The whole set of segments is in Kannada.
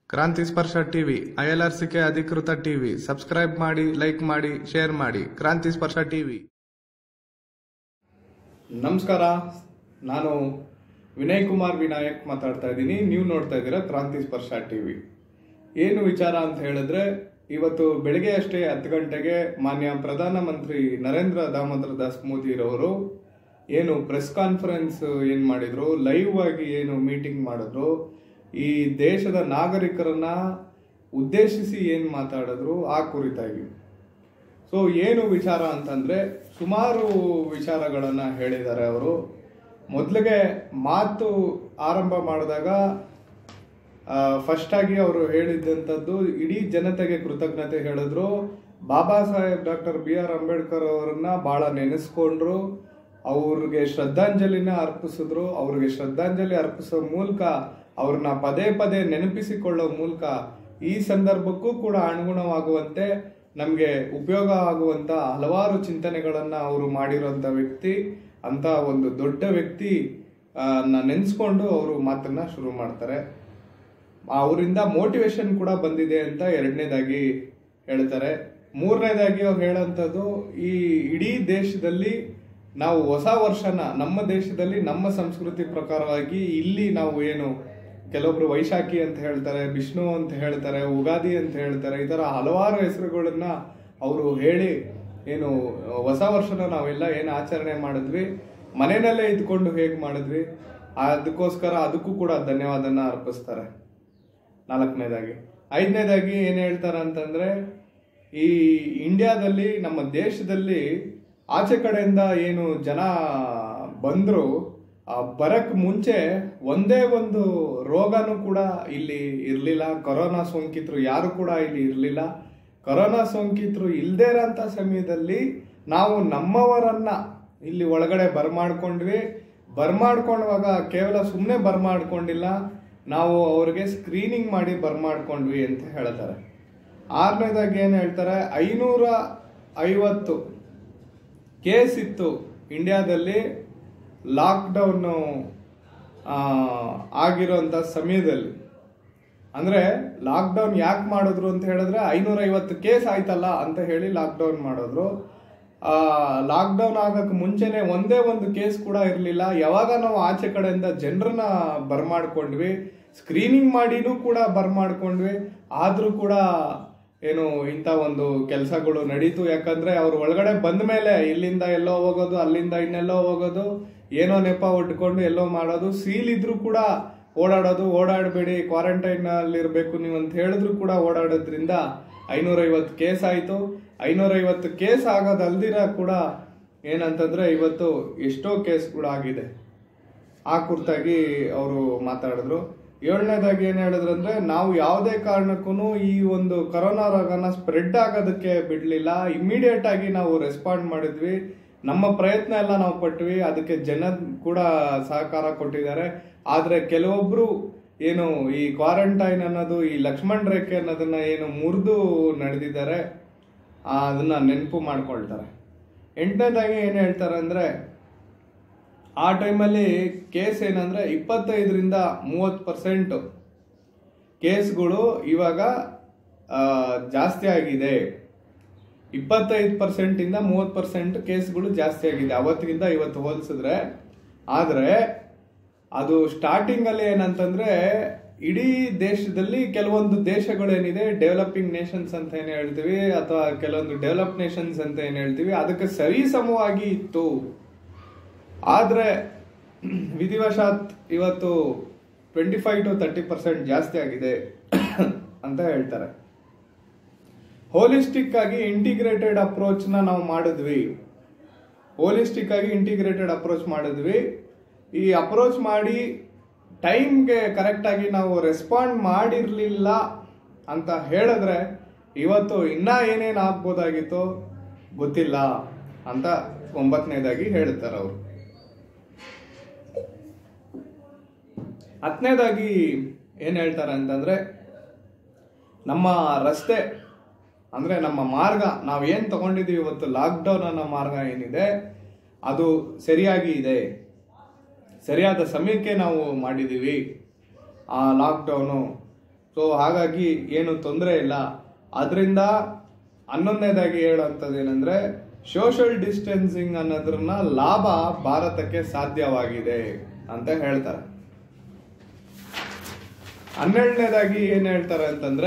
ಕ್ರಾಂತಿ ಸ್ಪರ್ಶ ಟಿವಿ ಐಎಲ್ಆರ್ಸಿಕೆ ಅಧಿಕೃತ ಟಿವಿ ಸಬ್ಸ್ಕ್ರೈಬ್ ಮಾಡಿ ಲೈಕ್ ಮಾಡಿ ಶೇರ್ ಮಾಡಿ ಕ್ರಾಂತಿ ಸ್ಪರ್ಶ ಟಿವಿ ನಮಸ್ಕಾರ ನಾನು ವಿನಯ್ ಕುಮಾರ್ ವಿನಾಯಕ್ ಮಾತಾಡ್ತಾ ಇದ್ದೀನಿ ನೀವು ನೋಡ್ತಾ ಇದ್ದೀರಾ ಕ್ರಾಂತಿ ಸ್ಪರ್ಶ ಟಿವಿ ಏನು ವಿಚಾರ ಅಂತ ಹೇಳಿದ್ರೆ ಇವತ್ತು ಬೆಳಗ್ಗೆ ಅಷ್ಟೇ ಹತ್ತು ಗಂಟೆಗೆ ಮಾನ್ಯ ಪ್ರಧಾನಮಂತ್ರಿ ನರೇಂದ್ರ ದಾಮೋದರ ದಾಸ್ ಮೋದಿರವರು ಏನು ಪ್ರೆಸ್ ಕಾನ್ಫರೆನ್ಸ್ ಏನು ಮಾಡಿದ್ರು ಲೈವ್ ಆಗಿ ಏನು ಮೀಟಿಂಗ್ ಮಾಡಿದ್ರು ಈ ದೇಶದ ನಾಗರಿಕರನ್ನ ಉದ್ದೇಶಿಸಿ ಏನು ಮಾತಾಡಿದ್ರು ಆ ಕುರಿತಾಗಿ ಸೊ ಏನು ವಿಚಾರ ಅಂತಂದ್ರೆ ಸುಮಾರು ವಿಚಾರಗಳನ್ನ ಹೇಳಿದ್ದಾರೆ ಅವರು ಮೊದಲಿಗೆ ಮಾತು ಆರಂಭ ಮಾಡಿದಾಗ ಫಸ್ಟ್ ಆಗಿ ಅವರು ಹೇಳಿದ್ದಂಥದ್ದು ಇಡೀ ಜನತೆಗೆ ಕೃತಜ್ಞತೆ ಹೇಳಿದ್ರು Baba Saheb doctor B R Ambedkar ಅವರನ್ನ ಬಹಳ ನೆನೆಸ್ಕೊಂಡ್ರು ಅವ್ರಿಗೆ ಶ್ರದ್ಧಾಂಜಲಿನ ಅರ್ಪಿಸಿದ್ರು ಅವ್ರಿಗೆ ಶ್ರದ್ಧಾಂಜಲಿ ಅರ್ಪಿಸೋ ಮೂಲಕ ಅವ್ರನ್ನ ಪದೇ ಪದೇ ನೆನಪಿಸಿಕೊಳ್ಳೋ ಮೂಲಕ ಈ ಸಂದರ್ಭಕ್ಕೂ ಕೂಡ ಅನುಗುಣವಾಗುವಂತೆ ನಮಗೆ ಉಪಯೋಗ ಆಗುವಂತ ಹಲವಾರು ಚಿಂತನೆಗಳನ್ನ ಅವರು ಮಾಡಿರೋಂಥ ವ್ಯಕ್ತಿ ಅಂತ ಒಂದು ದೊಡ್ಡ ವ್ಯಕ್ತಿ ಆ, ನ ನೆನೆಸ್ಕೊಂಡು ಅವರು ಮಾತನ್ನ ಶುರು ಮಾಡ್ತಾರೆ ಅವರಿಂದ ಮೋಟಿವೇಶನ್ ಕೂಡ ಬಂದಿದೆ ಅಂತ ಎರಡನೇದಾಗಿ ಹೇಳ್ತಾರೆ ಮೂರನೇದಾಗಿ ಅವ್ರು ಹೇಳೋಂಥದ್ದು ಈ ಇಡೀ ದೇಶದಲ್ಲಿ ನಾವು ಹೊಸ ವರ್ಷನ ನಮ್ಮ ದೇಶದಲ್ಲಿ ನಮ್ಮ ಸಂಸ್ಕೃತಿ ಪ್ರಕಾರವಾಗಿ ಇಲ್ಲಿ ನಾವು ಏನು ಕೆಲವೊಬ್ರು ವೈಶಾಖಿ ಅಂತ ಹೇಳ್ತಾರೆ ವಿಷ್ಣು ಅಂತ ಹೇಳ್ತಾರೆ ಉಗಾದಿ ಅಂತ ಹೇಳ್ತಾರೆ ಈ ತರ ಹಲವಾರು ಹೆಸರುಗಳನ್ನ ಅವರು ಹೇಳಿ ಏನು ಹೊಸ ವರ್ಷನ ನಾವೆಲ್ಲ ಏನು ಆಚರಣೆ ಮಾಡಿದ್ವಿ ಮನೆಯಲ್ಲೇ ಇದ್ಕೊಂಡು ಹೇಗೆ ಮಾಡಿದ್ವಿ ಅದಕ್ಕೋಸ್ಕರ ಅದಕ್ಕೂ ಕೂಡ ಧನ್ಯವಾದನ ಅರ್ಪಿಸ್ತಾರೆ ನಾಲ್ಕನೇದಾಗಿ ಐದನೇದಾಗಿ ಏನ್ ಹೇಳ್ತಾರೆ ಅಂತಂದ್ರೆ ಈ ಇಂಡಿಯಾದಲ್ಲಿ ನಮ್ಮ ದೇಶದಲ್ಲಿ ಆಚೆ ಕಡೆಯಿಂದ ಏನು ಜನ ಬಂದ್ರು ಆ ಬರಕ್ ಮುಂಚೆ ಒಂದೇ ಒಂದು ರೋಗನೂ ಕೂಡ ಇಲ್ಲಿ ಇರ್ಲಿಲ್ಲ ಕೊರೋನಾ ಸೋಂಕಿತರು ಯಾರು ಕೂಡ ಇಲ್ಲಿ ಇರ್ಲಿಲ್ಲ ಕೊರೋನಾ ಸೋಂಕಿತರು ಇಲ್ದೇ ಇರೋಂಥ ಸಮಯದಲ್ಲಿ ನಾವು ನಮ್ಮವರನ್ನ ಇಲ್ಲಿ ಒಳಗಡೆ ಬರ್ಮಾಡ್ಕೊಂಡ್ವಿ ಬರ್ಮಾಡ್ಕೊಂಡವಾಗ ಕೇವಲ ಸುಮ್ಮನೆ ಬರ್ಮಾಡ್ಕೊಂಡಿಲ್ಲ ನಾವು ಅವ್ರಿಗೆ ಸ್ಕ್ರೀನಿಂಗ್ ಮಾಡಿ ಬರ್ಮಾಡ್ಕೊಂಡ್ವಿ ಅಂತ ಹೇಳ್ತಾರೆ ಆರನೇದಾಗಿ ಏನು ಹೇಳ್ತಾರೆ ಐನೂರ ಐವತ್ತು ಕೇಸ್ ಇತ್ತು ಇಂಡಿಯಾದಲ್ಲಿ ಲಾಕ್ಡೌನ್ ಆಗಿರೋಂಥ ಸಮಯದಲ್ಲಿ ಅಂದ್ರೆ ಲಾಕ್ಡೌನ್ ಯಾಕೆ ಮಾಡಿದ್ರು ಅಂತ ಹೇಳಿದ್ರೆ ಐನೂರ ಐವತ್ತು ಕೇಸ್ ಆಯ್ತಲ್ಲ ಅಂತ ಹೇಳಿ ಲಾಕ್ಡೌನ್ ಮಾಡಿದ್ರು ಲಾಕ್ಡೌನ್ ಆಗಕ್ಕೆ ಮುಂಚೆನೆ ಒಂದೇ ಒಂದು ಕೇಸ್ ಕೂಡ ಇರಲಿಲ್ಲ ಯಾವಾಗ ನಾವು ಆಚೆ ಕಡೆಯಿಂದ ಜನರನ್ನ ಬರ್ಮಾಡ್ಕೊಂಡ್ವಿ ಸ್ಕ್ರೀನಿಂಗ್ ಮಾಡಿನೂ ಕೂಡ ಬರ್ಮಾಡ್ಕೊಂಡ್ವಿ ಆದ್ರೂ ಕೂಡ ಏನು ಇಂಥ ಒಂದು ಕೆಲಸಗಳು ನಡೀತು ಯಾಕಂದ್ರೆ ಅವ್ರು ಒಳಗಡೆ ಬಂದ ಮೇಲೆ ಇಲ್ಲಿಂದ ಎಲ್ಲೋ ಹೋಗೋದು ಅಲ್ಲಿಂದ ಇನ್ನೆಲ್ಲೋ ಹೋಗೋದು ಏನೋ ನೆಪ ಒಟ್ಕೊಂಡು ಎಲ್ಲೋ ಮಾಡೋದು ಸೀಲ್ ಇದ್ರೂ ಕೂಡ ಓಡಾಡೋದು ಓಡಾಡಬೇಡಿ ಕ್ವಾರಂಟೈನ್ ಅಲ್ಲಿ ಇರಬೇಕು ನೀವು ಅಂತ ಹೇಳಿದ್ರು ಕೂಡ ಓಡಾಡೋದ್ರಿಂದ ಐನೂರೈವತ್ತು ಕೇಸ್ ಆಯ್ತು ಐನೂರೈವತ್ತು ಕೇಸ್ ಆಗೋದಲ್ದಿರ ಕೂಡ ಏನಂತಂದ್ರೆ ಇವತ್ತು ಎಷ್ಟೋ ಕೇಸ್ಗಳು ಆಗಿದೆ ಆ ಕುರಿತಾಗಿ ಅವರು ಮಾತಾಡಿದ್ರು ಏಳನೇದಾಗಿ ಏನ್ ಹೇಳಿದ್ರಂದ್ರೆ ನಾವು ಯಾವುದೇ ಕಾರಣಕ್ಕೂ ಈ ಒಂದು ಕೊರೋನಾ ರೋಗನ ಸ್ಪ್ರೆಡ್ ಆಗೋದಕ್ಕೆ ಬಿಡ್ಲಿಲ್ಲ ಇಮಿಡಿಯೇಟ್ ಆಗಿ ನಾವು ರೆಸ್ಪಾಂಡ್ ಮಾಡಿದ್ವಿ ನಮ್ಮ ಪ್ರಯತ್ನ ಎಲ್ಲ ನಾವು ಪಟ್ವಿ ಅದಕ್ಕೆ ಜನ ಕೂಡ ಸಹಕಾರ ಕೊಟ್ಟಿದ್ದಾರೆ ಆದ್ರೆ ಕೆಲವೊಬ್ರು ಏನು ಈ ಕ್ವಾರಂಟೈನ್ ಅನ್ನೋದು ಈ ಲಕ್ಷ್ಮಣ್ ರೇಖೆ ಅನ್ನೋದನ್ನ ಏನು ಮುರಿದು ನಡೆದಿದ್ದಾರೆ ಆ, ಅದನ್ನ ನೆನಪು ಮಾಡ್ಕೊಳ್ತಾರೆ ಎಂಟನೇದಾಗಿ ಏನ್ ಹೇಳ್ತಾರೆ ಅಂದ್ರೆ ಆ ಟೈಮಲ್ಲಿ ಕೇಸ್ ಏನಂದ್ರೆ ಇಪ್ಪತ್ತೈದರಿಂದ ಮೂವತ್ತು ಪರ್ಸೆಂಟ್ ಕೇಸ್ಗಳು ಇವಾಗ ಆ, ಜಾಸ್ತಿ ಆಗಿದೆ ಇಪ್ಪತ್ತೈದು ಪರ್ಸೆಂಟ್ ಇಂದ ಮೂವತ್ತು ಪರ್ಸೆಂಟ್ ಕೇಸ್ಗಳು ಜಾಸ್ತಿ ಆಗಿದೆ ಅವತ್ತಿಗಿಂತ ಇವತ್ತು ಹೋಲಿಸಿದ್ರೆ ಆದ್ರೆ ಅದು ಸ್ಟಾರ್ಟಿಂಗ್ ಅಲ್ಲಿ ಏನಂತಂದ್ರೆ ಇಡೀ ದೇಶದಲ್ಲಿ ಕೆಲವೊಂದು ದೇಶಗಳೇನಿದೆ ಡೆವಲಪಿಂಗ್ ನೇಷನ್ಸ್ ಅಂತ ಏನ್ ಹೇಳ್ತೀವಿ ಅಥವಾ ಕೆಲವೊಂದು ಡೆವಲಪ್ ನೇಷನ್ಸ್ ಅಂತ ಏನ್ ಹೇಳ್ತೀವಿ ಅದಕ್ಕೆ ಸರಿ ಸಮವಾಗಿ ಇತ್ತು ಆದ್ರೆ ವಿಧಿವಶಾತ್ ಇವತ್ತು twenty five to thirty percent ಜಾಸ್ತಿ ಆಗಿದೆ ಅಂತ ಹೇಳ್ತಾರೆ ಹೋಲಿಸ್ಟಿಕ್ ಆಗಿ ಇಂಟಿಗ್ರೇಟೆಡ್ ಅಪ್ರೋಚ್ ನ ನಾವು ಮಾಡಿದ್ವಿ ಹೋಲಿಸ್ಟಿಕ್ ಆಗಿ ಇಂಟಿಗ್ರೇಟೆಡ್ ಅಪ್ರೋಚ್ ಮಾಡಿದ್ವಿ ಈ ಅಪ್ರೋಚ್ ಮಾಡಿ ಟೈಮ್ಗೆ ಕರೆಕ್ಟ್ ಆಗಿ ನಾವು ರೆಸ್ಪಾಂಡ್ ಮಾಡಿರ್ಲಿಲ್ಲ ಅಂತ ಹೇಳಿದ್ರೆ ಇವತ್ತು ಇನ್ನ ಏನೇನ್ ಆಗ್ಬೋದಾಗಿತ್ತು ಗೊತ್ತಿಲ್ಲ ಅಂತ ಒಂಬತ್ತನೇದಾಗಿ ಹೇಳ್ತಾರೆ ಅವರು ಹತ್ತನೇದಾಗಿ ಏನ್ ಹೇಳ್ತಾರೆ ಅಂತಂದ್ರೆ ನಮ್ಮ ರಸ್ತೆ ಅಂದ್ರೆ ನಮ್ಮ ಮಾರ್ಗ ನಾವು ಏನ್ ತಗೊಂಡಿದೀವಿ ಇವತ್ತು ಲಾಕ್ಡೌನ್ ಅನ್ನೋ ಮಾರ್ಗ ಏನಿದೆ ಅದು ಸರಿಯಾಗಿ ಇದೆ ಸರಿಯಾದ ಸಮಯಕ್ಕೆ ನಾವು ಮಾಡಿದೀವಿ ಆ ಲಾಕ್ಡೌನು ಸೊ ಹಾಗಾಗಿ ಏನು ತೊಂದರೆ ಇಲ್ಲ ಅದರಿಂದ ಹನ್ನೊಂದನೇದಾಗಿ ಹೇಳುವಂಥದ್ದು ಏನಂದ್ರೆ ಸೋಷಿಯಲ್ ಡಿಸ್ಟೆನ್ಸಿಂಗ್ ಅನ್ನೋದ್ರನ್ನ ಲಾಭ ಭಾರತಕ್ಕೆ ಸಾಧ್ಯವಾಗಿದೆ ಅಂತ ಹೇಳ್ತಾರೆ ಹನ್ನೆರಡನೇದಾಗಿ ಏನ್ ಹೇಳ್ತಾರೆ ಅಂತಂದ್ರೆ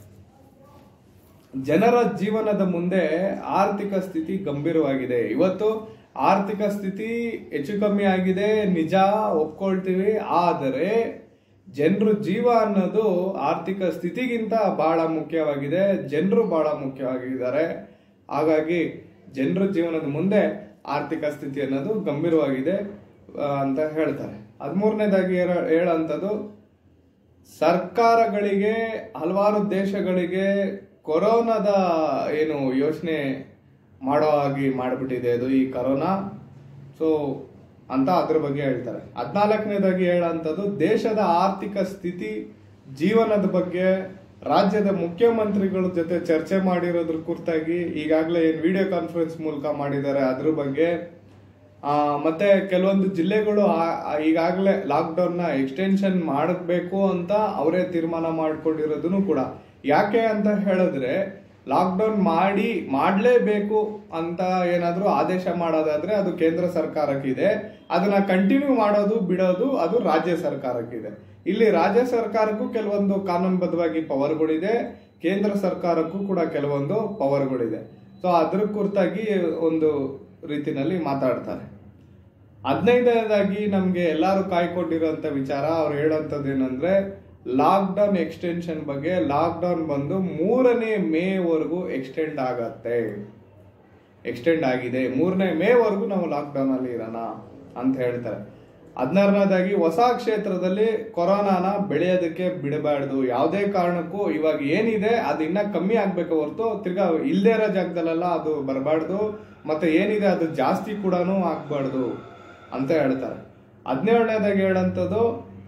ಜನರ ಜೀವನದ ಮುಂದೆ ಆರ್ಥಿಕ ಸ್ಥಿತಿ ಗಂಭೀರವಾಗಿದೆ ಇವತ್ತು ಆರ್ಥಿಕ ಸ್ಥಿತಿ ಹೆಚ್ಚು ಕಮ್ಮಿ ಆಗಿದೆ ನಿಜ ಒಪ್ಕೊಳ್ತೀವಿ ಆದರೆ ಜನರು ಜೀವ ಅನ್ನೋದು ಆರ್ಥಿಕ ಸ್ಥಿತಿಗಿಂತ ಬಹಳ ಮುಖ್ಯವಾಗಿದೆ ಜನರು ಬಹಳ ಮುಖ್ಯವಾಗಿದ್ದಾರೆ ಹಾಗಾಗಿ ಜನರ ಜೀವನದ ಮುಂದೆ ಆರ್ಥಿಕ ಸ್ಥಿತಿ ಅನ್ನೋದು ಗಂಭೀರವಾಗಿದೆ ಆ, ಅಂತ ಹೇಳ್ತಾರೆ ಹದಿಮೂರನೇದಾಗಿ ಹೇಳಂಥದ್ದು ಸರ್ಕಾರಗಳಿಗೆ ಹಲವಾರು ದೇಶಗಳಿಗೆ ಕೊರೋನಾದ ಏನು ಯೋಚನೆ ಮಾಡೋ ಹಾಗೆ ಮಾಡಿಬಿಟ್ಟಿದೆ ಅದು ಈ ಕರೋನಾ ಸೊ ಅಂತ ಅದ್ರ ಬಗ್ಗೆ ಹೇಳ್ತಾರೆ ಹದಿನಾಲ್ಕನೇದಾಗಿ ಹೇಳೋಂಥದ್ದು ದೇಶದ ಆರ್ಥಿಕ ಸ್ಥಿತಿ ಜೀವನದ ಬಗ್ಗೆ ರಾಜ್ಯದ ಮುಖ್ಯಮಂತ್ರಿಗಳ ಜೊತೆ ಚರ್ಚೆ ಮಾಡಿರೋದ್ರ ಕುರಿತಾಗಿ ಈಗಾಗಲೇ ಏನು ವಿಡಿಯೋ ಕಾನ್ಫರೆನ್ಸ್ ಮೂಲಕ ಮಾಡಿದ್ದಾರೆ ಅದ್ರ ಬಗ್ಗೆ ಆ, ಮತ್ತೆ ಕೆಲವೊಂದು ಜಿಲ್ಲೆಗಳು ಈಗಾಗಲೇ ಲಾಕ್ಡೌನ್ ನ ಎಕ್ಸ್ಟೆನ್ಷನ್ ಮಾಡಬೇಕು ಅಂತ ಅವರೇ ತೀರ್ಮಾನ ಮಾಡ್ಕೊಂಡಿರೋದನ್ನು ಕೂಡ ಯಾಕೆ ಅಂತ ಹೇಳಿದ್ರೆ ಲಾಕ್ಡೌನ್ ಮಾಡಿ ಮಾಡಲೇಬೇಕು ಅಂತ ಏನಾದ್ರೂ ಆದೇಶ ಮಾಡೋದಾದ್ರೆ ಅದು ಕೇಂದ್ರ ಸರ್ಕಾರಕ್ಕಿದೆ ಅದನ್ನ ಕಂಟಿನ್ಯೂ ಮಾಡೋದು ಬಿಡೋದು ಅದು ರಾಜ್ಯ ಸರ್ಕಾರಕ್ಕಿದೆ ಇಲ್ಲಿ ರಾಜ್ಯ ಸರ್ಕಾರಕ್ಕೂ ಕೆಲವೊಂದು ಕಾನೂನುಬದ್ಧವಾಗಿ ಪವರ್ಗಳಿದೆ ಕೇಂದ್ರ ಸರ್ಕಾರಕ್ಕೂ ಕೂಡ ಕೆಲವೊಂದು ಪವರ್ಗಳಿದೆ ಸೊ ಅದ್ರ ಕುರಿತಾಗಿ ಒಂದು ರೀತಿನಲ್ಲಿ ಮಾತಾಡ್ತಾರೆ ಹದಿನೈದನೇದಾಗಿ ನಮ್ಗೆ ಎಲ್ಲರೂ ಕಾಯ್ಕೊಂಡಿರೋಂಥ ವಿಚಾರ ಅವ್ರು ಹೇಳೋಂಥದ್ದು ಏನಂದ್ರೆ ಲಾಕ್ಡೌನ್ ಎಕ್ಸ್ಟೆನ್ಷನ್ ಬಗ್ಗೆ ಲಾಕ್ಡೌನ್ ಬಂದು ಮೂರನೇ ಮೇವರೆಗೂ ಎಕ್ಸ್ಟೆಂಡ್ ಆಗತ್ತೆ ಎಕ್ಸ್ಟೆಂಡ್ ಆಗಿದೆ ಮೂರನೇ ಮೇವರೆಗೂ ನಾವು ಲಾಕ್ಡೌನ್ ಅಲ್ಲಿ ಇರೋಣ ಅಂತ ಹೇಳ್ತಾರೆ ಹದಿನಾರನೇದಾಗಿ ಹೊಸ ಕ್ಷೇತ್ರದಲ್ಲಿ ಕೊರೋನಾನ ಬೆಳೆಯೋದಕ್ಕೆ ಬಿಡಬಾರ್ದು ಯಾವುದೇ ಕಾರಣಕ್ಕೂ ಇವಾಗ ಏನಿದೆ ಅದು ಇನ್ನ ಕಮ್ಮಿ ಆಗ್ಬೇಕು ಹೊರತು ತಿರ್ಗಾ ಇಲ್ದೇ ಇರೋ ಜಾಗದಲ್ಲೆಲ್ಲ ಅದು ಬರಬಾರ್ದು ಮತ್ತೆ ಏನಿದೆ ಅದು ಜಾಸ್ತಿ ಕೂಡ ಆಗ್ಬಾರ್ದು ಅಂತ ಹೇಳ್ತಾರೆ ಹದಿನೇಳನೇದಾಗಿ ಹೇಳಂಥದ್ದು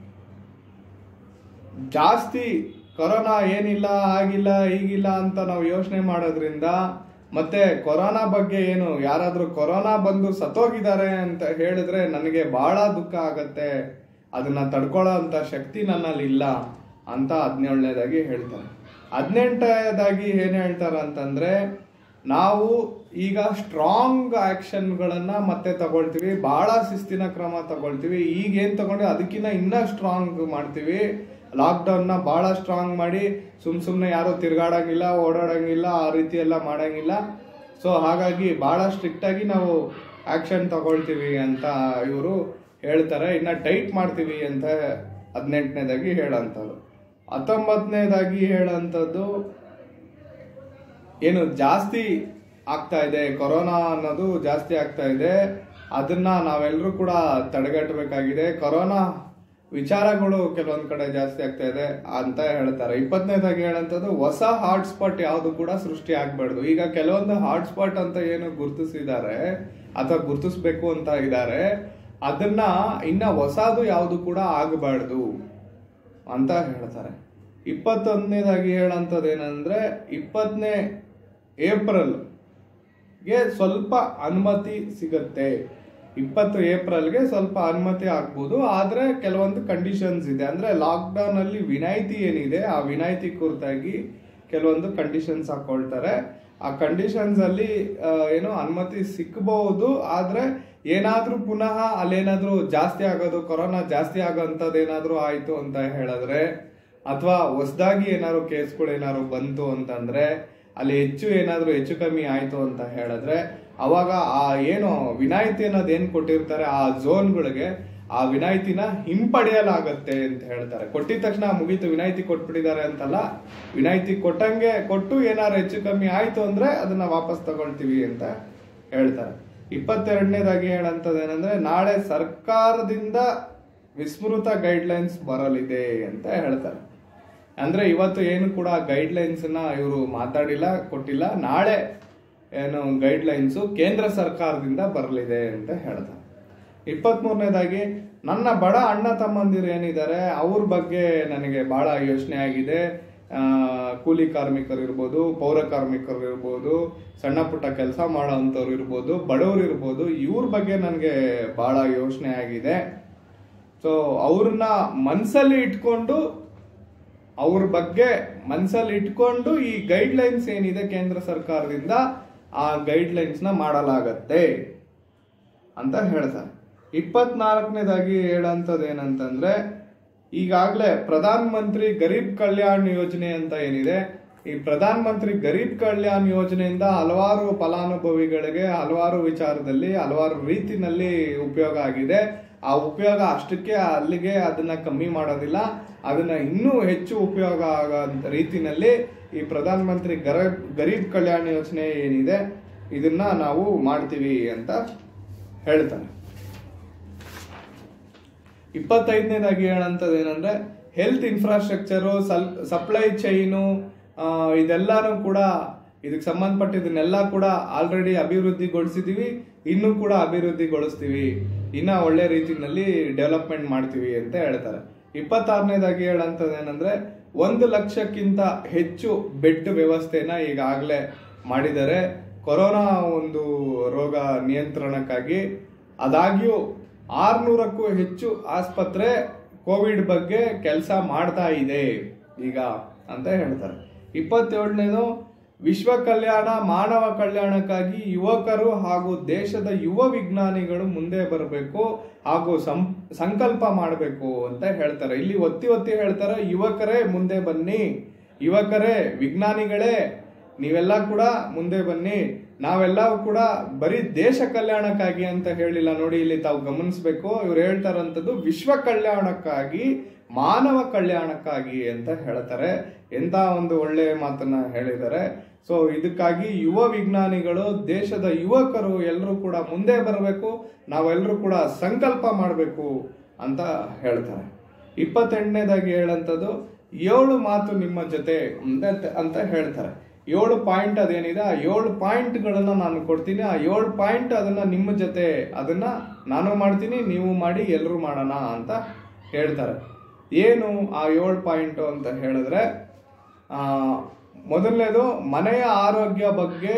ಜಾಸ್ತಿ ಕೊರೋನಾ ಏನಿಲ್ಲ ಆಗಿಲ್ಲ ಈಗಿಲ್ಲ ಅಂತ ನಾವು ಯೋಚನೆ ಮಾಡೋದ್ರಿಂದ ಮತ್ತೆ ಕೊರೋನಾ ಬಗ್ಗೆ ಏನು ಯಾರಾದ್ರೂ ಕೊರೋನಾ ಬಂದು ಸತ್ತೋಗಿದ್ದಾರೆ ಅಂತ ಹೇಳಿದ್ರೆ ನನಗೆ ಬಹಳ ದುಃಖ ಆಗತ್ತೆ ಅದನ್ನ ತಡ್ಕೊಳ್ಳೋ ಅಂತ ಶಕ್ತಿ ನನ್ನಲ್ಲಿ ಇಲ್ಲ ಅಂತ ಹದಿನೇಳನೇದಾಗಿ ಹೇಳ್ತಾರೆ ಹದಿನೆಂಟನೇದಾಗಿ ಏನ್ ಹೇಳ್ತಾರೆ ಅಂತಂದ್ರೆ ನಾವು ಈಗ ಸ್ಟ್ರಾಂಗ್ ಆಕ್ಷನ್ಗಳನ್ನ ಮತ್ತೆ ತಗೊಳ್ತೀವಿ ಬಹಳ ಶಿಸ್ತಿನ ಕ್ರಮ ತಗೊಳ್ತೀವಿ ಈಗ ಏನ್ ತಗೊಂಡ್ರೆ ಅದಕ್ಕಿಂತ ಇನ್ನ ಸ್ಟ್ರಾಂಗ್ ಮಾಡ್ತೀವಿ ಲಾಕ್ಡೌನ್ ನ ಬಹಳ ಸ್ಟ್ರಾಂಗ್ ಮಾಡಿ ಸುಮ್ ಸುಮ್ನೆ ಯಾರು ತಿರ್ಗಾಡಂಗಿಲ್ಲ ಓಡಾಡಂಗಿಲ್ಲ ಆ ರೀತಿ ಎಲ್ಲ ಮಾಡಂಗಿಲ್ಲ ಸೊ ಹಾಗಾಗಿ ಬಹಳ ಸ್ಟ್ರಿಕ್ಟ್ ಆಗಿ ನಾವು ಆಕ್ಷನ್ ತಗೊಳ್ತೀವಿ ಅಂತ ಇವರು ಹೇಳ್ತಾರೆ ಇನ್ನ ಟೈಟ್ ಮಾಡ್ತೀವಿ ಅಂತ ಹದಿನೆಂಟನೇದಾಗಿ ಹೇಳಂತದ್ದು ಹತ್ತೊಂಬತ್ತನೇದಾಗಿ ಹೇಳಂಥದ್ದು ಏನು ಜಾಸ್ತಿ ಆಗ್ತಾ ಇದೆ ಕೊರೋನಾ ಅನ್ನೋದು ಜಾಸ್ತಿ ಆಗ್ತಾ ಇದೆ ಅದನ್ನ ನಾವೆಲ್ಲರೂ ಕೂಡ ತಡೆಗಟ್ಟಬೇಕಾಗಿದೆ ಕೊರೋನಾ ವಿಚಾರಗಳು ಕೆಲವೊಂದ್ ಕಡೆ ಜಾಸ್ತಿ ಆಗ್ತಾ ಇದೆ ಅಂತ ಹೇಳ್ತಾರೆ ಇಪ್ಪತ್ತನೇದಾಗಿ ಹೇಳಂತದ್ದು ಹೊಸ ಹಾಟ್ಸ್ಪಾಟ್ ಯಾವುದು ಕೂಡ ಸೃಷ್ಟಿ ಆಗ್ಬಾರ್ದು ಈಗ ಕೆಲವೊಂದು ಹಾಟ್ಸ್ಪಾಟ್ ಅಂತ ಏನು ಗುರುತಿಸಿದ್ದಾರೆ ಅಥವಾ ಗುರುತಿಸ್ಬೇಕು ಅಂತ ಇದ್ದಾರೆ ಅದನ್ನ ಇನ್ನ ಹೊಸದು ಯಾವುದು ಕೂಡ ಆಗಬಾರ್ದು ಅಂತ ಹೇಳ್ತಾರೆ ಇಪ್ಪತ್ತೊಂದನೇದಾಗಿ ಹೇಳಂಥದ್ದು ಏನಂದ್ರೆ ಇಪ್ಪತ್ತನೇ ಏಪ್ರಿಲ್ ಗೆ ಸ್ವಲ್ಪ ಅನುಮತಿ ಸಿಗುತ್ತೆ ಇಪ್ಪತ್ತು ಏಪ್ರಿಲ್ಗೆ ಸ್ವಲ್ಪ ಅನುಮತಿ ಆಗ್ಬೋದು ಆದ್ರೆ ಕೆಲವೊಂದು ಕಂಡೀಷನ್ಸ್ ಇದೆ ಅಂದ್ರೆ ಲಾಕ್ಡೌನ್ ಅಲ್ಲಿ ವಿನಾಯಿತಿ ಏನಿದೆ ಆ ವಿನಾಯಿತಿ ಕುರಿತಾಗಿ ಕೆಲವೊಂದು ಕಂಡೀಷನ್ಸ್ ಹಾಕೊಳ್ತಾರೆ ಆ ಕಂಡೀಷನ್ಸ್ ಅಲ್ಲಿ ಆ, ಏನು ಅನುಮತಿ ಸಿಕ್ಕಬಹುದು ಆದ್ರೆ ಏನಾದ್ರೂ ಪುನಃ ಅಲ್ಲೇನಾದ್ರೂ ಜಾಸ್ತಿ ಆಗೋದು ಕೊರೋನಾ ಜಾಸ್ತಿ ಆಗೋಂಥದ್ದು ಏನಾದ್ರೂ ಆಯ್ತು ಅಂತ ಹೇಳಿದ್ರೆ ಅಥವಾ ಹೊಸದಾಗಿ ಏನಾದ್ರು ಕೇಸ್ಗಳು ಏನಾದ್ರು ಬಂತು ಅಂತಂದ್ರೆ ಅಲ್ಲಿ ಹೆಚ್ಚು ಏನಾದ್ರು ಹೆಚ್ಚು ಕಮ್ಮಿ ಆಯ್ತು ಅಂತ ಹೇಳಿದ್ರೆ ಅವಾಗ ಆ ಏನು ವಿನಾಯಿತಿ ಅನ್ನೋದು ಏನ್ ಕೊಟ್ಟಿರ್ತಾರೆ ಆ ಝೋನ್ಗಳಿಗೆ ಆ ವಿನಾಯಿತಿನ ಹಿಂಪಡೆಯಲಾಗತ್ತೆ ಅಂತ ಹೇಳ್ತಾರೆ ಕೊಟ್ಟಿದ ತಕ್ಷಣ ಮುಗೀತು ವಿನಾಯಿತಿ ಕೊಟ್ಬಿಟ್ಟಿದ್ದಾರೆ ಅಂತಲ್ಲ ವಿನಾಯಿತಿ ಕೊಟ್ಟಂಗೆ ಕೊಟ್ಟು ಏನಾದ್ರು ಹೆಚ್ಚು ಕಮ್ಮಿ ಆಯ್ತು ಅಂದ್ರೆ ಅದನ್ನ ವಾಪಸ್ ತಗೊಳ್ತೀವಿ ಅಂತ ಹೇಳ್ತಾರೆ ಇಪ್ಪತ್ತೆರಡನೇದಾಗಿ ಹೇಳಂತದ್ದು ಏನಂದ್ರೆ ನಾಳೆ ಸರ್ಕಾರದಿಂದ ವಿಸ್ಮೃತ ಗೈಡ್ಲೈನ್ಸ್ ಬರಲಿದೆ ಅಂತ ಹೇಳ್ತಾರೆ ಅಂದ್ರೆ ಇವತ್ತು ಏನು ಕೂಡ ಗೈಡ್ಲೈನ್ಸ್ ನ ಇವರು ಮಾತಾಡಿಲ್ಲ ಕೊಟ್ಟಿಲ್ಲ ನಾಳೆ ಏನು ಗೈಡ್ಲೈನ್ಸ್ ಕೇಂದ್ರ ಸರ್ಕಾರದಿಂದ ಬರಲಿದೆ ಅಂತ ಹೇಳ್ತಾರೆ ಇಪ್ಪತ್ಮೂರನೇದಾಗಿ ನನ್ನ ಬಡ ಅಣ್ಣ ತಮ್ಮಂದಿರು ಏನಿದ್ದಾರೆ ಅವ್ರ ಬಗ್ಗೆ ನನಗೆ ಬಹಳ ಯೋಚನೆ ಆಗಿದೆ ಆ, ಕೂಲಿ ಕಾರ್ಮಿಕರು ಇರ್ಬೋದು ಪೌರ ಕಾರ್ಮಿಕರು ಇರ್ಬೋದು ಸಣ್ಣ ಪುಟ್ಟ ಕೆಲಸ ಮಾಡೋ ಅಂಥವ್ರು ಇರ್ಬೋದು ಬಡವರು ಇರ್ಬೋದು ಇವ್ರ ಬಗ್ಗೆ ನನಗೆ ಬಹಳ ಯೋಚನೆ ಆಗಿದೆ ಸೊ ಅವ್ರನ್ನ ಮನ್ಸಲ್ಲಿ ಇಟ್ಕೊಂಡು ಅವ್ರ ಬಗ್ಗೆ ಮನ್ಸಲ್ಲಿ ಇಟ್ಕೊಂಡು ಈ ಗೈಡ್ ಲೈನ್ಸ್ ಏನಿದೆ ಕೇಂದ್ರ ಸರ್ಕಾರದಿಂದ ಆ ಗೈಡ್ ಲೈನ್ಸ್ ನ ಮಾಡಲಾಗತ್ತೆ ಅಂತ ಹೇಳ್ತಾರೆ ಇಪ್ಪತ್ನಾಲ್ಕನೇದಾಗಿ ಹೇಳಂತದ್ದು ಏನಂತಂದ್ರೆ ಈಗಾಗಲೇ ಪ್ರಧಾನ ಮಂತ್ರಿ ಗರೀಬ್ ಕಲ್ಯಾಣ್ ಯೋಜನೆ ಅಂತ ಏನಿದೆ ಈ ಪ್ರಧಾನ ಮಂತ್ರಿ ಗರೀಬ್ ಕಲ್ಯಾಣ್ ಯೋಜನೆಯಿಂದ ಹಲವಾರು ಫಲಾನುಭವಿಗಳಿಗೆ ಹಲವಾರು ವಿಚಾರದಲ್ಲಿ ಹಲವಾರು ರೀತಿನಲ್ಲಿ ಉಪಯೋಗ ಆಗಿದೆ ಆ ಉಪಯೋಗ ಅಷ್ಟಕ್ಕೆ ಅಲ್ಲಿಗೆ ಅದನ್ನ ಕಮ್ಮಿ ಮಾಡೋದಿಲ್ಲ ಅದನ್ನ ಇನ್ನೂ ಹೆಚ್ಚು ಉಪಯೋಗ ಆಗೋ ರೀತಿನಲ್ಲಿ ಈ ಪ್ರಧಾನ ಮಂತ್ರಿ ಗರೀಬ್ ಗರೀಬ್ ಕಲ್ಯಾಣ್ ಯೋಜನೆ ಏನಿದೆ ಇದನ್ನ ನಾವು ಮಾಡ್ತೀವಿ ಅಂತ ಹೇಳ್ತಾರೆ ಇಪ್ಪತ್ತೈದನೇದಾಗಿ ಹೇಳಂತದ್ದು ಏನಂದ್ರೆ ಹೆಲ್ತ್ ಇನ್ಫ್ರಾಸ್ಟ್ರಕ್ಚರು ಸಲ್ ಸಪ್ಲೈ ಚೈನು ಇದೆಲ್ಲಾನು ಕೂಡ ಇದಕ್ಕೆ ಸಂಬಂಧಪಟ್ಟಿದ್ದನ್ನೆಲ್ಲ ಕೂಡ ಆಲ್ರೆಡಿ ಅಭಿವೃದ್ಧಿಗೊಳಿಸಿದೀವಿ ಇನ್ನೂ ಕೂಡ ಅಭಿವೃದ್ಧಿಗೊಳಿಸ್ತೀವಿ ಇನ್ನ ಒಳ್ಳೆ ರೀತಿನಲ್ಲಿ ಡೆವಲಪ್ಮೆಂಟ್ ಮಾಡ್ತೀವಿ ಅಂತ ಹೇಳ್ತಾರೆ ಇಪ್ಪತ್ತಾರನೇದಾಗಿ ಹೇಳಂತದ್ದು ಏನಂದ್ರೆ ಒಂದು ಲಕ್ಷಕ್ಕಿಂತ ಹೆಚ್ಚು ಬೆಡ್ ವ್ಯವಸ್ಥೆನ ಈಗಾಗಲೇ ಮಾಡಿದ್ದಾರೆ ಕೊರೋನಾ ಒಂದು ರೋಗ ನಿಯಂತ್ರಣಕ್ಕಾಗಿ ಆದಾಗ್ಯೂ ಆರ್ನೂರಕ್ಕೂ ಹೆಚ್ಚು ಆಸ್ಪತ್ರೆ ಕೋವಿಡ್ ಬಗ್ಗೆ ಕೆಲಸ ಮಾಡ್ತಾ ಇದೆ ಈಗ ಅಂತ ಹೇಳ್ತಾರೆ ಇಪ್ಪತ್ತೇಳನೇದು ವಿಶ್ವ ಕಲ್ಯಾಣ ಮಾನವ ಕಲ್ಯಾಣಕ್ಕಾಗಿ ಯುವಕರು ಹಾಗೂ ದೇಶದ ಯುವ ವಿಜ್ಞಾನಿಗಳು ಮುಂದೆ ಬರಬೇಕು ಹಾಗೂ ಸಂ- ಸಂಕಲ್ಪ ಮಾಡಬೇಕು ಅಂತ ಹೇಳ್ತಾರೆ ಇಲ್ಲಿ ಒತ್ತಿ ಒತ್ತಿ ಹೇಳ್ತಾರೆ ಯುವಕರೇ ಮುಂದೆ ಬನ್ನಿ ಯುವಕರೇ ವಿಜ್ಞಾನಿಗಳೇ ನೀವೆಲ್ಲ ಕೂಡ ಮುಂದೆ ಬನ್ನಿ ನಾವೆಲ್ಲವೂ ಕೂಡ ಬರೀ ದೇಶ ಕಲ್ಯಾಣಕ್ಕಾಗಿ ಅಂತ ಹೇಳಿಲ್ಲ ನೋಡಿ ಇಲ್ಲಿ ತಾವು ಗಮನಿಸಬೇಕು ಇವ್ರು ಹೇಳ್ತಾರಂಥದ್ದು ವಿಶ್ವ ಕಲ್ಯಾಣಕ್ಕಾಗಿ ಮಾನವ ಕಲ್ಯಾಣಕ್ಕಾಗಿ ಅಂತ ಹೇಳ್ತಾರೆ ಎಂತ ಒಂದು ಒಳ್ಳೆಯ ಮಾತನ್ನ ಹೇಳಿದ್ದಾರೆ ಸೊ ಇದಕ್ಕಾಗಿ ಯುವ ವಿಜ್ಞಾನಿಗಳು ದೇಶದ ಯುವಕರು ಎಲ್ಲರೂ ಕೂಡ ಮುಂದೆ ಬರಬೇಕು ನಾವೆಲ್ಲರೂ ಕೂಡ ಸಂಕಲ್ಪ ಮಾಡಬೇಕು ಅಂತ ಹೇಳ್ತಾರೆ ಇಪ್ಪತ್ತೆಂಟನೇದಾಗಿ ಹೇಳಂಥದ್ದು ಏಳು ಮಾತು ನಿಮ್ಮ ಜೊತೆ ಅಂತ ಅಂತ ಹೇಳ್ತಾರೆ ಏಳು ಪಾಯಿಂಟ್ ಅದೇನಿದೆ ಆ ಏಳು ಪಾಯಿಂಟ್ಗಳನ್ನ ನಾನು ಕೊಡ್ತೀನಿ ಆ ಏಳು ಪಾಯಿಂಟ್ ಅದನ್ನ ನಿಮ್ಮ ಜೊತೆ ಅದನ್ನ ನಾನು ಮಾಡ್ತೀನಿ ನೀವು ಮಾಡಿ ಎಲ್ಲರೂ ಮಾಡೋಣ ಅಂತ ಹೇಳ್ತಾರೆ ಏನು ಆ ಏಳು ಪಾಯಿಂಟ್ ಅಂತ ಹೇಳಿದ್ರೆ ಆ ಮೊದಲನೇದು ಮನೆಯ ಆರೋಗ್ಯ ಬಗ್ಗೆ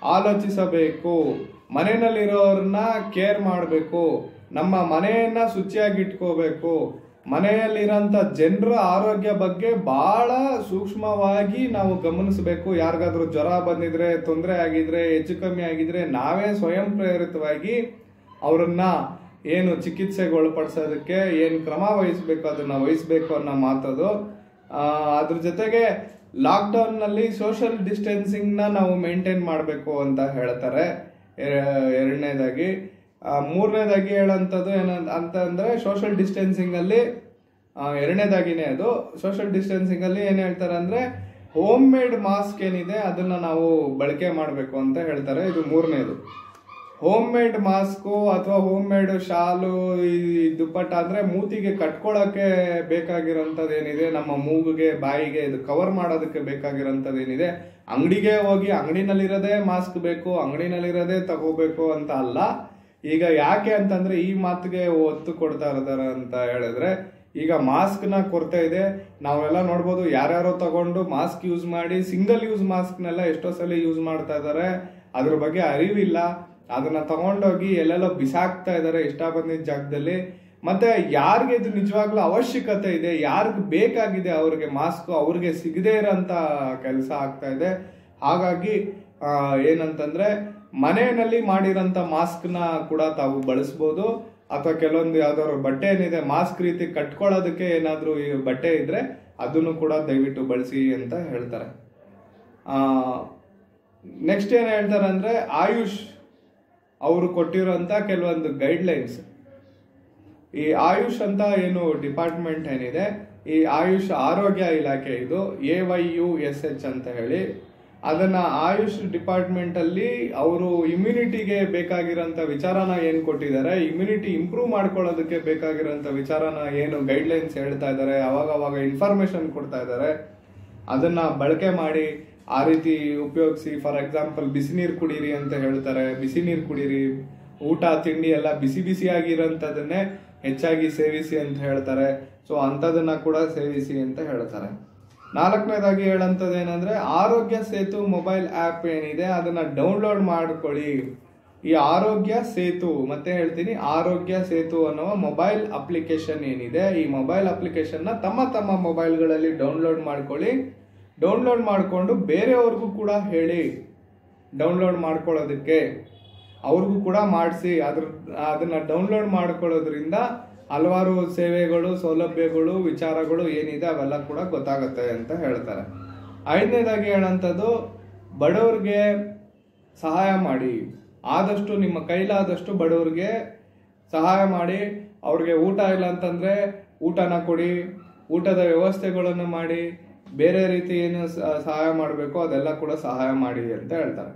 ಆಲೋಚಿಸಬೇಕು ಮನೆಯಲ್ಲಿರೋರನ್ನ ಕೇರ್ ಮಾಡಬೇಕು ನಮ್ಮ ಮನೆಯನ್ನ ಶುಚಿಯಾಗಿ ಇಟ್ಕೋಬೇಕು ಮನೆಯಲ್ಲಿರೋಂಥ ಜನರ ಆರೋಗ್ಯ ಬಗ್ಗೆ ಬಹಳ ಸೂಕ್ಷ್ಮವಾಗಿ ನಾವು ಗಮನಿಸಬೇಕು ಯಾರಿಗಾದ್ರೂ ಜ್ವರ ಬಂದಿದ್ರೆ ತೊಂದರೆ ಆಗಿದ್ರೆ ಹೆಚ್ಚು ಕಮ್ಮಿ ಆಗಿದ್ರೆ ನಾವೇ ಸ್ವಯಂ ಪ್ರೇರಿತವಾಗಿ ಅವರನ್ನ ಏನು ಚಿಕಿತ್ಸೆಗೆ ಒಳಪಡಿಸೋದಕ್ಕೆ ಏನು ಕ್ರಮ ವಹಿಸ್ಬೇಕು ಅದನ್ನ ವಹಿಸ್ಬೇಕು ಅನ್ನೋ ಮಾತದು ಆ, ಅದ್ರ ಜೊತೆಗೆ ಲಾಕ್ಡೌನ್ ನಲ್ಲಿ ಸೋಷಿಯಲ್ ಡಿಸ್ಟೆನ್ಸಿಂಗ್ ನ ನಾವು ಮೇಂಟೈನ್ ಮಾಡಬೇಕು ಅಂತ ಹೇಳ್ತಾರೆ ಎ- ಎರಡನೇದಾಗಿ ಆ, ಮೂರನೇದಾಗಿ ಹೇಳಂತದ್ದು ಏನಂತ ಅಂತ ಅಂದ್ರೆ ಸೋಷಿಯಲ್ ಡಿಸ್ಟೆನ್ಸಿಂಗ್ ಅಲ್ಲಿ ಆ, ಎರಡನೇದಾಗಿನೇ ಅದು ಸೋಷಿಯಲ್ ಡಿಸ್ಟೆನ್ಸಿಂಗ್ ಅಲ್ಲಿ ಏನ್ ಹೇಳ್ತಾರೆ ಅಂದ್ರೆ ಹೋಮ್ ಮೇಡ್ ಮಾಸ್ಕ್ ಏನಿದೆ ಅದನ್ನ ನಾವು ಬಳಕೆ ಮಾಡಬೇಕು ಅಂತ ಹೇಳ್ತಾರೆ ಇದು ಮೂರನೇದು ಹೋಮ್ ಮೇಡ್ ಮಾಸ್ಕು ಅಥವಾ ಹೋಮ್ ಮೇಡ್ ಶಾಲು ಈ ದುಪ್ಪಟ್ಟ ಅಂದ್ರೆ ಮೂತಿಗೆ ಕಟ್ಕೊಳಕ್ಕೆ ಬೇಕಾಗಿರೋಂಥದ್ದು ಏನಿದೆ ನಮ್ಮ ಮೂಗಿಗೆ ಬಾಯಿಗೆ ಇದು ಕವರ್ ಮಾಡೋದಕ್ಕೆ ಬೇಕಾಗಿರೋಂಥದ್ದು ಏನಿದೆ ಅಂಗಡಿಗೆ ಹೋಗಿ ಅಂಗಡಿನಲ್ಲಿರೋದೇ ಮಾಸ್ಕ್ ಬೇಕು ಅಂಗಡಿನಲ್ಲಿರೋದೇ ತಗೋಬೇಕು ಅಂತ ಅಲ್ಲ ಈಗ ಯಾಕೆ ಅಂತಂದ್ರೆ ಈ ಮಾತಿಗೆ ಒತ್ತು ಕೊಡ್ತಾ ಇರ್ತಾರೆ ಅಂತ ಹೇಳಿದ್ರೆ ಈಗ ಮಾಸ್ಕ್ ನ ಕೊರತೆ ಇದೆ ನಾವೆಲ್ಲ ನೋಡ್ಬೋದು ಯಾರ್ಯಾರೋ ತಗೊಂಡು ಮಾಸ್ಕ್ ಯೂಸ್ ಮಾಡಿ ಸಿಂಗಲ್ ಯೂಸ್ ಮಾಸ್ಕ್ನೆಲ್ಲ ಎಷ್ಟೋ ಸಲ ಯೂಸ್ ಮಾಡ್ತಾ ಇದ್ದಾರೆ ಅದ್ರ ಬಗ್ಗೆ ಅರಿವಿಲ್ಲ ಅದನ್ನ ತಗೊಂಡೋಗಿ ಎಲ್ಲೆಲ್ಲೋ ಬಿಸಾಕ್ತಾ ಇದ್ದಾರೆ ಇಷ್ಟ ಬಂದಿದ್ದ ಜಾಗದಲ್ಲಿ ಮತ್ತೆ ಯಾರಿಗೆ ಇದು ನಿಜವಾಗ್ಲೂ ಅವಶ್ಯಕತೆ ಇದೆ ಯಾರಿಗೆ ಬೇಕಾಗಿದೆ ಅವ್ರಿಗೆ ಮಾಸ್ಕ್ ಅವ್ರಿಗೆ ಸಿಗದೇ ಇರೋಂತ ಕೆಲಸ ಆಗ್ತಾ ಇದೆ ಹಾಗಾಗಿ ಆ, ಏನಂತಂದ್ರೆ ಮನೆಯಲ್ಲಿ ಮಾಡಿರೋಂಥ ಮಾಸ್ಕ್ನ ಕೂಡ ತಾವು ಬಳಸ್ಬೋದು ಅಥವಾ ಕೆಲವೊಂದು ಯಾವ್ದಾದ್ರು ಬಟ್ಟೆ ಏನಿದೆ ಮಾಸ್ಕ್ ರೀತಿ ಕಟ್ಕೊಳ್ಳೋದಕ್ಕೆ ಏನಾದ್ರೂ ಈ ಬಟ್ಟೆ ಇದ್ರೆ ಅದನ್ನು ಕೂಡ ದಯವಿಟ್ಟು ಬಳಸಿ ಅಂತ ಹೇಳ್ತಾರೆ ನೆಕ್ಸ್ಟ್ ಏನ್ ಹೇಳ್ತಾರೆ ಅಂದ್ರೆ ಆಯುಷ್ ಅವರು ಕೊಟ್ಟಿರೋಂಥ ಕೆಲವೊಂದು ಗೈಡ್ಲೈನ್ಸ್ ಈ ಆಯುಷ್ ಅಂತ ಏನು ಡಿಪಾರ್ಟ್ಮೆಂಟ್ ಏನಿದೆ ಈ ಆಯುಷ್ ಆರೋಗ್ಯ ಇಲಾಖೆ ಇದು A Y U S H ಅಂತ ಹೇಳಿ ಅದನ್ನ ಆಯುಷ್ ಡಿಪಾರ್ಟ್ಮೆಂಟ್ ಅಲ್ಲಿ ಅವರು ಇಮ್ಯುನಿಟಿಗೆ ಬೇಕಾಗಿರೋಂಥ ವಿಚಾರನ ಏನ್ ಕೊಟ್ಟಿದ್ದಾರೆ ಇಮ್ಯುನಿಟಿ ಇಂಪ್ರೂವ್ ಮಾಡ್ಕೊಳ್ಳೋದಕ್ಕೆ ಬೇಕಾಗಿರೋಂಥ ವಿಚಾರನ ಏನು ಗೈಡ್ಲೈನ್ಸ್ ಹೇಳ್ತಾ ಇದ್ದಾರೆ ಅವಾಗ ಅವಾಗ ಇನ್ಫಾರ್ಮೇಶನ್ ಕೊಡ್ತಾ ಇದ್ದಾರೆ ಅದನ್ನ ಬಳಕೆ ಮಾಡಿ ಆ ರೀತಿ ಉಪಯೋಗಿಸಿ ಫಾರ್ ಎಕ್ಸಾಂಪಲ್ ಬಿಸಿ ನೀರು ಕುಡೀರಿ ಅಂತ ಹೇಳ್ತಾರೆ ಬಿಸಿ ನೀರು ಕುಡೀರಿ ಊಟ ತಿಂಡಿ ಎಲ್ಲ ಬಿಸಿ ಬಿಸಿಯಾಗಿರೋಂಥದ್ದನ್ನೇ ಹೆಚ್ಚಾಗಿ ಸೇವಿಸಿ ಅಂತ ಹೇಳ್ತಾರೆ ಸೊ ಅಂಥದನ್ನ ಕೂಡ ಸೇವಿಸಿ ಅಂತ ಹೇಳ್ತಾರೆ ನಾಲ್ಕನೇದಾಗಿ ಹೇಳಂಥದ್ದು ಏನಂದ್ರೆ ಆರೋಗ್ಯ ಸೇತು ಮೊಬೈಲ್ ಆ್ಯಪ್ ಏನಿದೆ ಅದನ್ನ ಡೌನ್ಲೋಡ್ ಮಾಡ್ಕೊಳ್ಳಿ ಈ ಆರೋಗ್ಯ ಸೇತು ಮತ್ತೆ ಹೇಳ್ತೀನಿ ಆರೋಗ್ಯ ಸೇತು ಅನ್ನುವ ಮೊಬೈಲ್ ಅಪ್ಲಿಕೇಶನ್ ಏನಿದೆ ಈ ಮೊಬೈಲ್ ಅಪ್ಲಿಕೇಶನ್ ನ ತಮ್ಮ ತಮ್ಮ ಮೊಬೈಲ್ಗಳಲ್ಲಿ ಡೌನ್ಲೋಡ್ ಮಾಡ್ಕೊಳ್ಳಿ ಡೌನ್ಲೋಡ್ ಮಾಡಿಕೊಂಡು ಬೇರೆಯವ್ರಿಗೂ ಕೂಡ ಹೇಳಿ ಡೌನ್ಲೋಡ್ ಮಾಡ್ಕೊಳ್ಳೋದಕ್ಕೆ ಅವ್ರಿಗೂ ಕೂಡ ಮಾಡಿಸಿ ಅದ್ರ ಅದನ್ನ ಡೌನ್ಲೋಡ್ ಮಾಡ್ಕೊಳ್ಳೋದ್ರಿಂದ ಹಲವಾರು ಸೇವೆಗಳು ಸೌಲಭ್ಯಗಳು ವಿಚಾರಗಳು ಏನಿದೆ ಅವೆಲ್ಲ ಕೂಡ ಗೊತ್ತಾಗುತ್ತೆ ಅಂತ ಹೇಳ್ತಾರೆ ಐದನೇದಾಗಿ ಹೇಳೋಂಥದ್ದು ಬಡವ್ರಿಗೆ ಸಹಾಯ ಮಾಡಿ ಆದಷ್ಟು ನಿಮ್ಮ ಕೈಲಾದಷ್ಟು ಬಡವ್ರಿಗೆ ಸಹಾಯ ಮಾಡಿ ಅವ್ರಿಗೆ ಊಟ ಇಲ್ಲ ಅಂತಂದ್ರೆ ಊಟನ ಕೊಡಿ ಊಟದ ವ್ಯವಸ್ಥೆಗಳನ್ನು ಮಾಡಿ ಬೇರೆ ರೀತಿ ಏನು ಸ- ಸಹಾಯ ಮಾಡಬೇಕು ಅದೆಲ್ಲ ಕೂಡ ಸಹಾಯ ಮಾಡಿ ಅಂತ ಹೇಳ್ತಾರೆ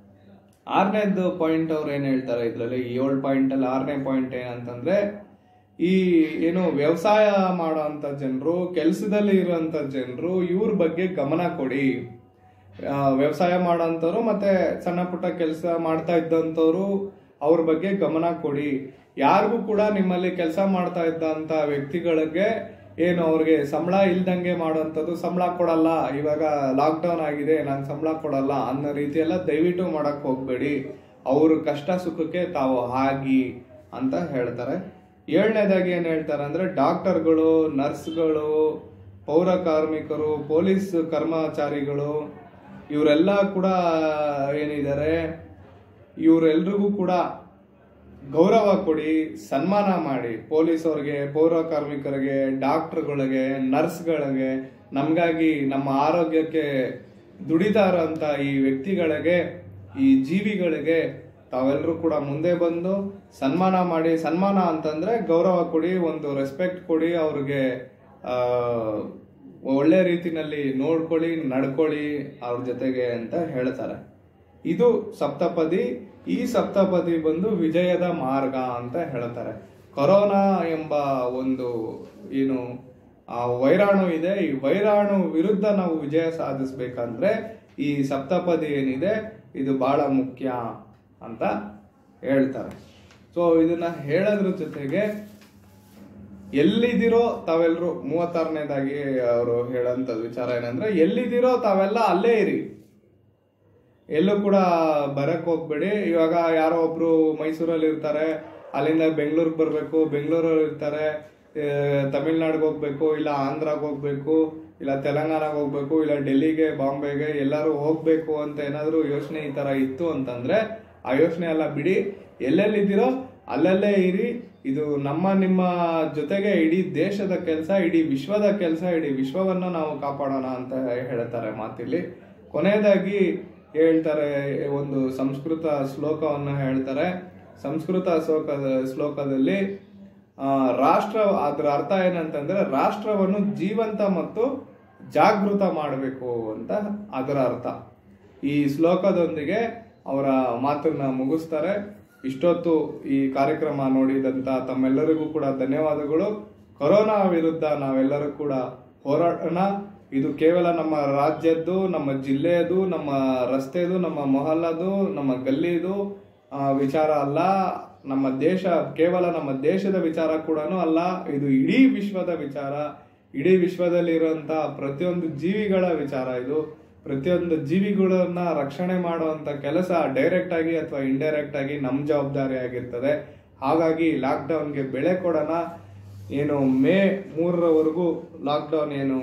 ಆರನೇದು ಪಾಯಿಂಟ್ ಅವ್ರು ಏನ್ ಹೇಳ್ತಾರೆ ಇದ್ರಲ್ಲಿ ಏಳು ಪಾಯಿಂಟ್ ಅಲ್ಲಿ ಆರನೇ ಪಾಯಿಂಟ್ ಏನಂತಂದ್ರೆ ಈ ಏನು ವ್ಯವಸಾಯ ಮಾಡೋಂಥ ಜನರು ಕೆಲಸದಲ್ಲಿ ಇರುವಂತ ಜನರು ಇವ್ರ ಬಗ್ಗೆ ಗಮನ ಕೊಡಿ ಆ, ವ್ಯವಸಾಯ ಮಾಡೋಂಥವ್ರು ಮತ್ತೆ ಸಣ್ಣ ಪುಟ್ಟ ಕೆಲಸ ಮಾಡ್ತಾ ಇದ್ದಂಥವ್ರು ಅವ್ರ ಬಗ್ಗೆ ಗಮನ ಕೊಡಿ ಯಾರಿಗೂ ಕೂಡ ನಿಮ್ಮಲ್ಲಿ ಕೆಲಸ ಮಾಡ್ತಾ ಇದ್ದಂತ ವ್ಯಕ್ತಿಗಳಿಗೆ ಏನು ಅವ್ರಿಗೆ ಸಂಬಳ ಇಲ್ದಂಗೆ ಮಾಡೋಂಥದ್ದು ಸಂಬಳ ಕೊಡಲ್ಲ ಇವಾಗ ಲಾಕ್ ಡೌನ್ ಆಗಿದೆ ನಂಗೆ ಸಂಬಳ ಕೊಡಲ್ಲ ಅನ್ನೋ ರೀತಿ ಎಲ್ಲ ದಯವಿಟ್ಟು ಮಾಡಕ್ ಹೋಗ್ಬೇಡಿ ಅವ್ರ ಕಷ್ಟ ಸುಖಕ್ಕೆ ತಾವು ಆಗಿ ಅಂತ ಹೇಳ್ತಾರೆ ಏಳನೇದಾಗಿ ಏನ್ ಹೇಳ್ತಾರೆ ಅಂದ್ರೆ ಡಾಕ್ಟರ್ಗಳು ನರ್ಸ್ಗಳು ಪೌರ ಕಾರ್ಮಿಕರು ಪೊಲೀಸ್ ಕರ್ಮಚಾರಿಗಳು ಇವರೆಲ್ಲ ಕೂಡ ಏನಿದ್ದಾರೆ ಇವರೆಲ್ರಿಗೂ ಕೂಡ ಗೌರವ ಕೊಡಿ ಸನ್ಮಾನ ಮಾಡಿ ಪೊಲೀಸವ್ರಿಗೆ ಪೌರ ಕಾರ್ಮಿಕರಿಗೆ ಡಾಕ್ಟರ್ಗಳಿಗೆ ನರ್ಸ್ಗಳಿಗೆ ನಮಗಾಗಿ ನಮ್ಮ ಆರೋಗ್ಯಕ್ಕೆ ದುಡಿತಾ ಇರೋಂಥ ಈ ವ್ಯಕ್ತಿಗಳಿಗೆ ಈ ಜೀವಿಗಳಿಗೆ ತಾವೆಲ್ಲರೂ ಕೂಡ ಮುಂದೆ ಬಂದು ಸನ್ಮಾನ ಮಾಡಿ ಸನ್ಮಾನ ಅಂತಂದ್ರೆ ಗೌರವ ಕೊಡಿ ಒಂದು ರೆಸ್ಪೆಕ್ಟ್ ಕೊಡಿ ಅವ್ರಿಗೆ ಆ, ಒಳ್ಳೆ ರೀತಿನಲ್ಲಿ ನೋಡ್ಕೊಳ್ಳಿ ನಡ್ಕೊಳ್ಳಿ ಅವ್ರ ಜೊತೆಗೆ ಅಂತ ಹೇಳ್ತಾರೆ ಇದು ಸಪ್ತಪದಿ ಈ ಸಪ್ತಪದಿ ಬಂದು ವಿಜಯದ ಮಾರ್ಗ ಅಂತ ಹೇಳ್ತಾರೆ ಕೊರೋನಾ ಎಂಬ ಒಂದು ಏನು ಆ ವೈರಾಣು ಇದೆ ಈ ವೈರಾಣು ವಿರುದ್ಧ ನಾವು ವಿಜಯ ಸಾಧಿಸ್ಬೇಕಂದ್ರೆ ಈ ಸಪ್ತಪದಿ ಏನಿದೆ ಇದು ಬಹಳ ಮುಖ್ಯ ಅಂತ ಹೇಳ್ತಾರೆ ಸೊ ಇದನ್ನ ಹೇಳೋದ್ರ ಜೊತೆಗೆ ಎಲ್ಲಿದಿರೋ ತಾವೆಲ್ಲರೂ ಮೂವತ್ತಾರನೇದಾಗಿ ಅವರು ಹೇಳೋಂಥ ವಿಚಾರ ಏನಂದ್ರೆ ಎಲ್ಲಿದಿರೋ ತಾವೆಲ್ಲ ಅಲ್ಲೇ ಇರಿ ಎಲ್ಲೂ ಕೂಡ ಬರಕ್ ಹೋಗ್ಬೇಡಿ ಇವಾಗ ಯಾರೋ ಒಬ್ರು ಮೈಸೂರಲ್ಲಿ ಇರ್ತಾರೆ ಅಲ್ಲಿಂದ ಬೆಂಗಳೂರಿಗೆ ಬರಬೇಕು ಬೆಂಗಳೂರಲ್ಲಿ ಇರ್ತಾರೆ ತಮಿಳ್ನಾಡಿಗೆ ಹೋಗ್ಬೇಕು ಇಲ್ಲ ಆಂಧ್ರಾಗ್ ಹೋಗ್ಬೇಕು ಇಲ್ಲ ತೆಲಂಗಾಣಗೆ ಹೋಗ್ಬೇಕು ಇಲ್ಲ ಡೆಲ್ಲಿಗೆ ಬಾಂಬೆಗೆ ಎಲ್ಲರೂ ಹೋಗ್ಬೇಕು ಅಂತ ಏನಾದ್ರು ಯೋಚನೆ ಈ ತರ ಇತ್ತು ಅಂತಂದ್ರೆ ಆ ಯೋಚನೆ ಎಲ್ಲ ಬಿಡಿ ಎಲ್ಲೆಲ್ಲಿದ್ದೀರೋ ಅಲ್ಲಲ್ಲೇ ಇರಿ ಇದು ನಮ್ಮ ನಿಮ್ಮ ಜೊತೆಗೆ ಇಡೀ ದೇಶದ ಕೆಲಸ ಇಡೀ ವಿಶ್ವದ ಕೆಲಸ ಇಡೀ ವಿಶ್ವವನ್ನು ನಾವು ಕಾಪಾಡೋಣ ಅಂತ ಹೇಳ್ತಾರೆ ಮಾತಿಲ್ಲಿ ಕೊನೆಯದಾಗಿ ಹೇಳ್ತಾರೆ ಒಂದು ಸಂಸ್ಕೃತ ಶ್ಲೋಕವನ್ನು ಹೇಳ್ತಾರೆ ಸಂಸ್ಕೃತ ಶ್ಲೋಕದ ಶ್ಲೋಕದಲ್ಲಿ ಆ, ರಾಷ್ಟ್ರ ಅದರ ಅರ್ಥ ಏನಂತಂದ್ರೆ ರಾಷ್ಟ್ರವನ್ನು ಜೀವಂತ ಮತ್ತು ಜಾಗೃತ ಮಾಡಬೇಕು ಅಂತ ಅದರ ಅರ್ಥ ಈ ಶ್ಲೋಕದೊಂದಿಗೆ ಅವರ ಮಾತನ್ನ ಮುಗಿಸ್ತಾರೆ ಇಷ್ಟೊತ್ತು ಈ ಕಾರ್ಯಕ್ರಮ ನೋಡಿದಂತ ತಮ್ಮೆಲ್ಲರಿಗೂ ಕೂಡ ಧನ್ಯವಾದಗಳು ಕೊರೋನಾ ವಿರುದ್ಧ ನಾವೆಲ್ಲರೂ ಕೂಡ ಹೋರಾಡೋಣ ಇದು ಕೇವಲ ನಮ್ಮ ರಾಜ್ಯದ್ದು ನಮ್ಮ ಜಿಲ್ಲೆಯದು ನಮ್ಮ ರಸ್ತೆದು ನಮ್ಮ ಮೊಹಲ್ಲದು ನಮ್ಮ ಗಲ್ಲಿದು ಆ, ವಿಚಾರ ಅಲ್ಲ ನಮ್ಮ ದೇಶ ಕೇವಲ ನಮ್ಮ ದೇಶದ ವಿಚಾರ ಕೂಡ ಅಲ್ಲ ಇದು ಇಡೀ ವಿಶ್ವದ ವಿಚಾರ ಇಡೀ ವಿಶ್ವದಲ್ಲಿ ಇರುವಂತ ಪ್ರತಿಯೊಂದು ಜೀವಿಗಳ ವಿಚಾರ ಇದು ಪ್ರತಿಯೊಂದು ಜೀವಿಗಳನ್ನ ರಕ್ಷಣೆ ಮಾಡುವಂತ ಕೆಲಸ ಡೈರೆಕ್ಟ್ ಆಗಿ ಅಥವಾ ಇಂಡೈರೆಕ್ಟ್ ಆಗಿ ನಮ್ಮ ಜವಾಬ್ದಾರಿ ಆಗಿರ್ತದೆ ಹಾಗಾಗಿ ಲಾಕ್ಡೌನ್ಗೆ ಬೆಳೆ ಕೊಡೋಣ ಏನು ಮೇ ಮೂರರವರೆಗೂ ಲಾಕ್ಡೌನ್ ಏನು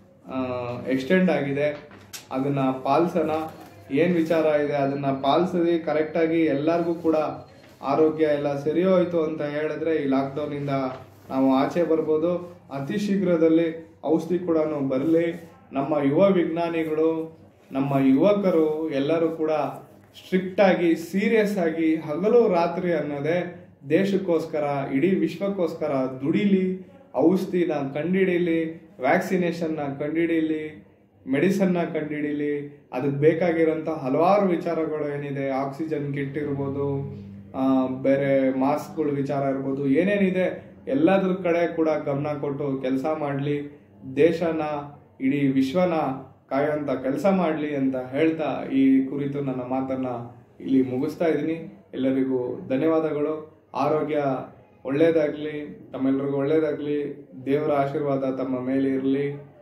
ಎಕ್ಸ್ಟೆಂಡ್ ಆಗಿದೆ ಅದನ್ನ ಪಾಲಿಸೋಣ ಏನ್ ವಿಚಾರ ಇದೆ ಅದನ್ನ ಪಾಲಿಸಿ ಕರೆಕ್ಟ್ ಆಗಿ ಎಲ್ಲರಿಗೂ ಕೂಡ ಆರೋಗ್ಯ ಎಲ್ಲ ಸರಿ ಹೋಯ್ತು ಅಂತ ಹೇಳಿದ್ರೆ ಈ ಲಾಕ್ಡೌನ್ ಇಂದ ನಾವು ಆಚೆ ಬರ್ಬೋದು ಅತಿ ಶೀಘ್ರದಲ್ಲಿ ಔಷಧಿ ಕೂಡ ಬರಲಿ ನಮ್ಮ ಯುವ ವಿಜ್ಞಾನಿಗಳು ನಮ್ಮ ಯುವಕರು ಎಲ್ಲರೂ ಕೂಡ ಸ್ಟ್ರಿಕ್ಟ್ ಆಗಿ ಸೀರಿಯಸ್ ಆಗಿ ಹಗಲು ರಾತ್ರಿ ಅನ್ನೋದೇ ದೇಶಕ್ಕೋಸ್ಕರ ಇಡೀ ವಿಶ್ವಕ್ಕೋಸ್ಕರ ದುಡಿಲಿ ಔಷಧಿನ ಕಂಡಿಡೀಲಿ ವ್ಯಾಕ್ಸಿನೇಷನ್ನ ಕಂಡಿಡೀಲಿ ಮೆಡಿಸನ್ನ ಕಂಡುಹಿಡೀಲಿ ಅದಕ್ಕೆ ಬೇಕಾಗಿರೋಂಥ ಹಲವಾರು ವಿಚಾರಗಳು ಏನಿದೆ ಆಕ್ಸಿಜನ್ ಕಿಟ್ ಇರ್ಬೋದು ಆ, ಬೇರೆ ಮಾಸ್ಕ್ಗಳ ವಿಚಾರ ಇರ್ಬೋದು ಏನೇನಿದೆ ಎಲ್ಲದ್ರ ಕಡೆ ಕೂಡ ಗಮನ ಕೊಟ್ಟು ಕೆಲಸ ಮಾಡಲಿ ದೇಶನ ಇಡೀ ವಿಶ್ವನ ಕಾಯುವಂತ ಕೆಲಸ ಮಾಡಲಿ ಅಂತ ಹೇಳ್ತಾ ಈ ಕುರಿತು ನನ್ನ ಮಾತನ್ನ ಇಲ್ಲಿ ಮುಗಿಸ್ತಾ ಇದ್ದೀನಿ ಎಲ್ಲರಿಗೂ ಧನ್ಯವಾದಗಳು ಆರೋಗ್ಯ ಒಳ್ಳೇದಾಗ್ಲಿ ತಮ್ಮೆಲ್ಲರಿಗೂ ಒಳ್ಳೇದಾಗ್ಲಿ ದೇವರ ಆಶೀರ್ವಾದ ತಮ್ಮ ಮೇಲೆ ಇರಲಿ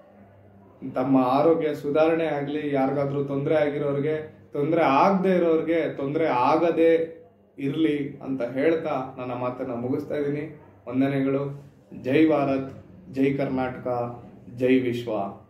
ತಮ್ಮ ಆರೋಗ್ಯ ಸುಧಾರಣೆ ಆಗಲಿ ಯಾರಿಗಾದ್ರೂ ತೊಂದರೆ ಆಗಿರೋರಿಗೆ ತೊಂದರೆ ಆಗದೆ ಇರೋರಿಗೆ ತೊಂದರೆ ಆಗದೆ ಇರಲಿ ಅಂತ ಹೇಳ್ತಾ ನನ್ನ ಮಾತನ್ನು ಮುಗಿಸ್ತಾ ಇದ್ದೀನಿ ವಂದನೆಗಳು ಜೈ ಭಾರತ್ ಜೈ ಕರ್ನಾಟಕ ಜೈ ವಿಶ್ವ